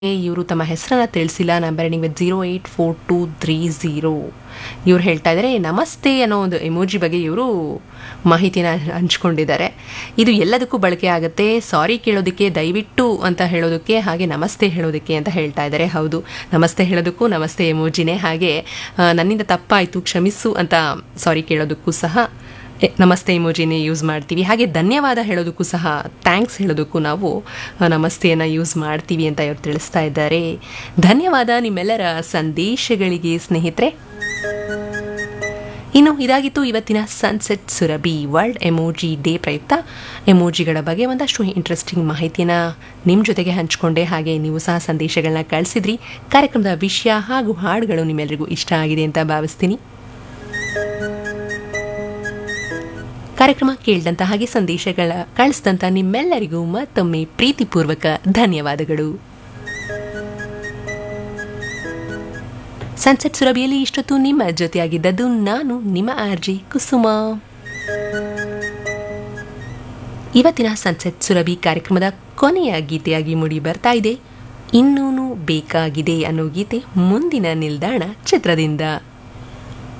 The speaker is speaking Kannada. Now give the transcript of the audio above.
ಇವರು ತಮ್ಮ ಹೆಸರನ್ನ ತಿಳಿಸಿಲ್ಲ number ending with zero eight four two three zero ಇವ್ರು ಹೇಳ್ತಾ ಇದ್ದಾರೆ ನಮಸ್ತೆ ಅನ್ನೋ ಒಂದು ಎಮೋಜಿ ಬಗ್ಗೆ ಇವರು ಮಾಹಿತಿನ ಹಂಚ್ಕೊಂಡಿದ್ದಾರೆ ಇದು ಎಲ್ಲದಕ್ಕೂ ಬಳಕೆ ಆಗುತ್ತೆ ಸಾರಿ ಕೇಳೋದಕ್ಕೆ ದಯವಿಟ್ಟು ಅಂತ ಹೇಳೋದಕ್ಕೆ ಹಾಗೆ ನಮಸ್ತೆ ಹೇಳೋದಕ್ಕೆ ಅಂತ ಹೇಳ್ತಾ ಇದ್ದಾರೆ ಹೌದು ನಮಸ್ತೆ ಹೇಳೋದಕ್ಕೂ ನಮಸ್ತೆ ಎಮೋಜಿನೇ ಹಾಗೆ ಆ, ನನ್ನಿಂದ ತಪ್ಪಾಯಿತು ಕ್ಷಮಿಸು ಅಂತ ಸಾರಿ ಕೇಳೋದಕ್ಕೂ ಸಹ ಎ- ನಮಸ್ತೆ ಇಮೋಜಿನೇ ಯೂಸ್ ಮಾಡ್ತೀವಿ ಹಾಗೆ ಧನ್ಯವಾದ ಹೇಳೋದಕ್ಕೂ ಸಹ ಥ್ಯಾಂಕ್ಸ್ ಹೇಳೋದಕ್ಕೂ ನಾವು ಆ, ನಮಸ್ತೆಯನ್ನು ಯೂಸ್ ಮಾಡ್ತೀವಿ ಅಂತ ಇವರು ತಿಳಿಸ್ತಾ ಇದ್ದಾರೆ ಧನ್ಯವಾದ ನಿಮ್ಮೆಲ್ಲರ ಸಂದೇಶಗಳಿಗೆ ಸ್ನೇಹಿತರೆ ಇನ್ನು ಇದಾಗಿತ್ತು ಇವತ್ತಿನ sunset Surabhi world emoji day ಪ್ರಯುಕ್ತ ಎಮೋಜಿಗಳ ಬಗ್ಗೆ ಒಂದಷ್ಟು ಇಂಟ್ರೆಸ್ಟಿಂಗ್ ಮಾಹಿತಿನ ನಿಮ್ಮ ಜೊತೆಗೆ ಹಂಚಿಕೊಂಡೆ ಹಾಗೆ ನೀವು ಸಹ ಸಂದೇಶಗಳನ್ನ ಕಳಿಸಿದ್ರಿ ಕಾರ್ಯಕ್ರಮದ ವಿಷಯ ಹಾಗೂ ಹಾಡುಗಳು ನಿಮ್ಮೆಲ್ಲರಿಗೂ ಇಷ್ಟ ಆಗಿದೆ ಅಂತ ಭಾವಿಸ್ತೀನಿ ಕಾರ್ಯಕ್ರಮ ಕೇಳಿದಂಥ ಹಾಗೆ ಸಂದೇಶಗಳ ಕಳಿಸಿದಂಥ ನಿಮ್ಮೆಲ್ಲರಿಗೂ ಮತ್ತೊಮ್ಮೆ ಪ್ರೀತಿಪೂರ್ವಕ ಧನ್ಯವಾದಗಳು ಸನ್ಸೆಟ್ ಸುರಭಿಯಲ್ಲಿ ಇಷ್ಟೊತ್ತು ನಿಮ್ಮ ಜೊತೆಯಾಗಿದ್ದದ್ದು ನಾನು ನಿಮ್ಮ ಆರ್ಜಿ ಕುಸುಮ ಇವತ್ತಿನ ಸನ್ಸೆಟ್ ಸುರಭಿ ಕಾರ್ಯಕ್ರಮದ ಕೊನೆಯ ಗೀತೆಯಾಗಿ ಮೂಡಿ ಬರ್ತಾ ಇದೆ ಇನ್ನೂನು ಬೇಕಾಗಿದೆ ಅನ್ನೋ ಗೀತೆ ಮುಂದಿನ ನಿಲ್ದಾಣ ಚಿತ್ರದಿಂದ